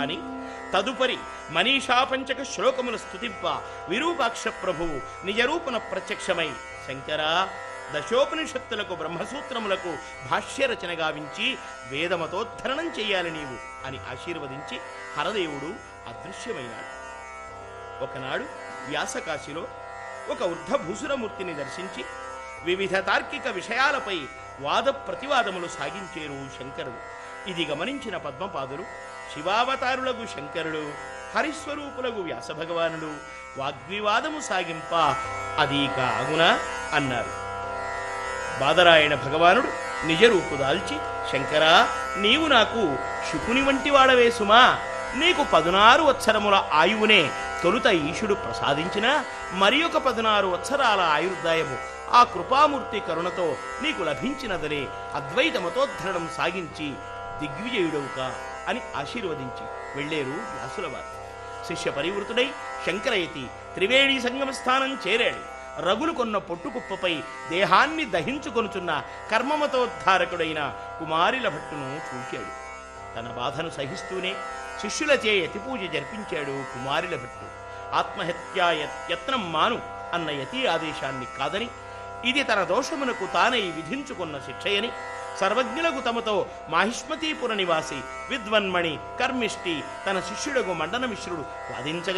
కాని తదుపరి మనీషా పంచక శ్లోకముల స్తుతింప విరూపాక్ష ప్రభువు నిజరూపున ప్రత్యక్షమై శంకరా దశోపనిషత్తులకు బ్రహ్మసూత్రములకు భాష్య రచన గావించి వేదమతోద్ధరణం చెయ్యాలి నీవు అని ఆశీర్వదించి హరదేవుడు అదృశ్యమైనాడు ఒకనాడు వ్యాసకాశిలో ఒక వృద్ధ భూసురమూర్తిని దర్శించి వివిధ తార్కిక విషయాలపై వాద ప్రతివాదములు సాగించేరు శంకరుడు ఇది గమనించిన పద్మపాదులు శివావతారులకు శంకరుడు హరిస్వరూపులకు వ్యాసభగవానుడు వాగ్వివాదము సాగింప అది కాగునా అన్నారు బాదరాయణ భగవానుడు నిజరూపు దాల్చి శంకరా నీవు నాకు శుకుని వంటి వాడవే సుమా నీకు పదునారు వత్సరముల ఆయువునే తొలుత ఈశుడు ప్రసాదించిన మరి ఒక పదునారు వత్సరాల ఆయుర్దాయము ఆ కృపామూర్తి కరుణతో నీకు లభించినదనే అద్వైతమతోద్ధరణం సాగించి దిగ్విజయుడవుక అని ఆశీర్వదించి వెళ్ళేరు వ్యాసుల వారు శిష్య పరివృతుడై శంకరయతి త్రివేణి సంగమ స్థానం చేరాడు రగులు కొన్న పొట్టుకుప్పపై దేహాన్ని దహించుకొనుచున్న కర్మమతోద్ధారకుడైన కుమారిల భట్టును చూశాడు తన బాధను సహిస్తూనే శిష్యులచే యతిపూజ జరిపించాడు కుమారిల భట్టు ఆత్మహత్యా యత్- యత్నం మాను అన్న యతి ఆదేశాన్ని కాదని ఇది తన దోషమునకు తానై విధించుకున్న శిక్షయని సర్వజ్ఞులకు తమతో మాహిష్మతీపుర నివాసి విద్వన్మణి కర్మిష్టి తన శిష్యుడకు మండన మిశ్రుడు వాదించగా